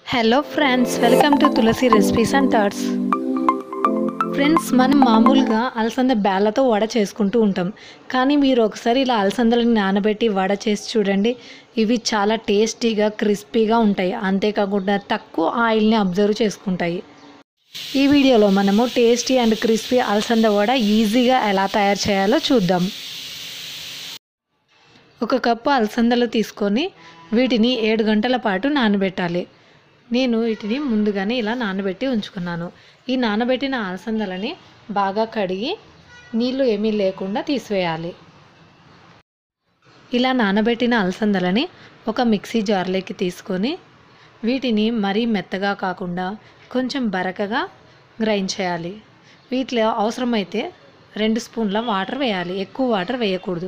hello friends welcome to Tulasi recipes and thoughts friends మనం మామూలుగా అలసంద బేళ్ళతో వడ చేసుకుంటూ ఉంటాం కానీ మీరు ఒకసారి ఇలా అలసందలని నానబెట్టి వడ చేసి చూడండి ఇవి చాలా టేస్టీగా క్రిస్పీగా ఉంటాయి అంతేకాకుండా తక్కువ ఆయిల్ని అబ్జర్వ్ చేసుకుంటాయి ఈ వీడియోలో మనము టేస్టీ అండ్ క్రిస్పీ అలసంద వడ ఈజీగా ఎలా తయారు చేయాలో చూద్దాం ఒక కప్పు అలసందలు తీసుకొని వీటిని ఏడు గంటల పాటు నానబెట్టాలి నేను వీటిని ముందుగానే ఇలా నానబెట్టి ఉంచుకున్నాను ఈ నానబెట్టిన అలసందలని బాగా కడిగి నీళ్లు ఏమీ లేకుండా తీసివేయాలి ఇలా నానబెట్టిన అలసందలని ఒక మిక్సీ జార్లోకి తీసుకొని వీటిని మరీ మెత్తగా కాకుండా కొంచెం బరకగా గ్రైండ్ చేయాలి వీటిలో అవసరమైతే రెండు స్పూన్ల వాటర్ వేయాలి ఎక్కువ వాటర్ వేయకూడదు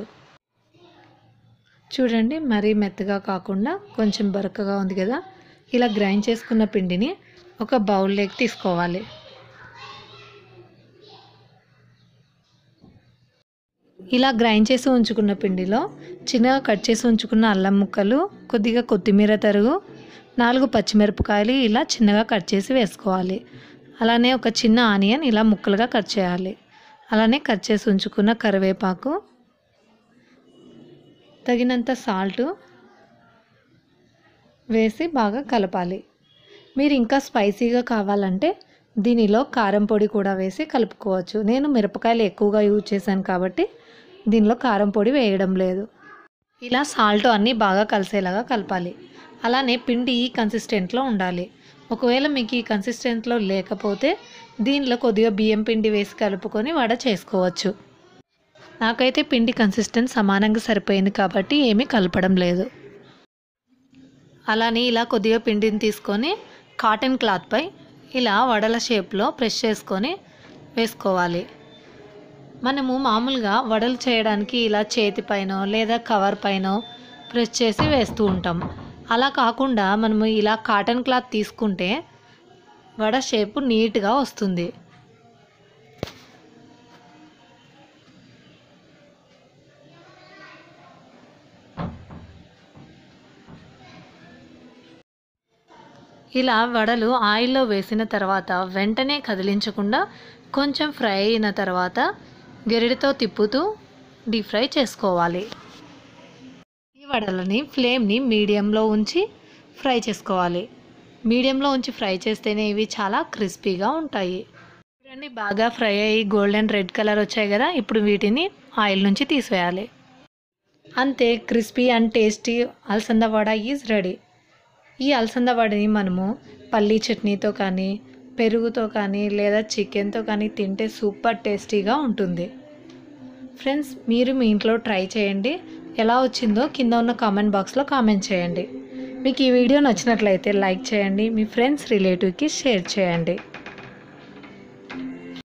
చూడండి మరీ మెత్తగా కాకుండా కొంచెం బరకగా ఉంది కదా ఇలా గ్రైండ్ చేసుకున్న పిండిని ఒక బౌల్లోకి తీసుకోవాలి ఇలా గ్రైండ్ చేసి ఉంచుకున్న పిండిలో చిన్నగా కట్ చేసి ఉంచుకున్న అల్లం ముక్కలు కొద్దిగా కొత్తిమీర తరుగు నాలుగు పచ్చిమిరపకాయలు ఇలా చిన్నగా కట్ చేసి వేసుకోవాలి అలానే ఒక చిన్న ఆనియన్ ఇలా ముక్కలుగా కట్ చేయాలి అలానే కట్ చేసి ఉంచుకున్న కరివేపాకు తగినంత సాల్ట్ వేసి బాగా కలపాలి మీరు ఇంకా స్పైసీగా కావాలంటే దీనిలో కారం పొడి కూడా వేసి కలుపుకోవచ్చు నేను మిరపకాయలు ఎక్కువగా యూజ్ చేశాను కాబట్టి దీనిలో కారం పొడి వేయడం లేదు ఇలా సాల్ట్ అన్నీ బాగా కలిసేలాగా కలపాలి అలానే పిండి ఈ కన్సిస్టెంట్లో ఉండాలి ఒకవేళ మీకు ఈ కన్సిస్టెంట్లో లేకపోతే దీనిలో కొద్దిగా బియ్యం పిండి వేసి కలుపుకొని వడ చేసుకోవచ్చు నాకైతే పిండి కన్సిస్టెన్స్ సమానంగా సరిపోయింది కాబట్టి ఏమీ కలపడం లేదు అలానే ఇలా కొద్దిగా పిండిని తీసుకొని కాటన్ క్లాత్పై ఇలా వడల షేప్లో ప్రెస్ చేసుకొని వేసుకోవాలి మనము మామూలుగా వడలు చేయడానికి ఇలా చేతిపైన లేదా కవర్ పైన ప్రెస్ చేసి వేస్తూ ఉంటాం అలా కాకుండా మనము ఇలా కాటన్ క్లాత్ తీసుకుంటే వడ షేపు నీట్గా వస్తుంది ఇలా వడలు ఆయిల్లో వేసిన తర్వాత వెంటనే కదిలించకుండా కొంచెం ఫ్రై అయిన తర్వాత గెరిడితో తిప్పుతూ డీప్ ఫ్రై చేసుకోవాలి ఈ వడలని ఫ్లేమ్ని మీడియంలో ఉంచి ఫ్రై చేసుకోవాలి మీడియంలో ఉంచి ఫ్రై చేస్తేనే ఇవి చాలా క్రిస్పీగా ఉంటాయి చూడండి బాగా ఫ్రై అయ్యి గోల్డెన్ రెడ్ కలర్ వచ్చాయి కదా ఇప్పుడు వీటిని ఆయిల్ నుంచి తీసివేయాలి అంతే క్రిస్పీ అండ్ టేస్టీ అలసంద వడ ఈజ్ రెడీ ఈ అలసంద వడని మనము పల్లీ చట్నీతో కానీ పెరుగుతో కానీ లేదా చికెన్తో కానీ తింటే సూపర్ టేస్టీగా ఉంటుంది ఫ్రెండ్స్ మీరు మీ ఇంట్లో ట్రై చేయండి ఎలా వచ్చిందో కింద ఉన్న కామెంట్ బాక్స్లో కామెంట్ చేయండి మీకు ఈ వీడియో నచ్చినట్లయితే లైక్ చేయండి మీ ఫ్రెండ్స్ రిలేటివ్కి షేర్ చేయండి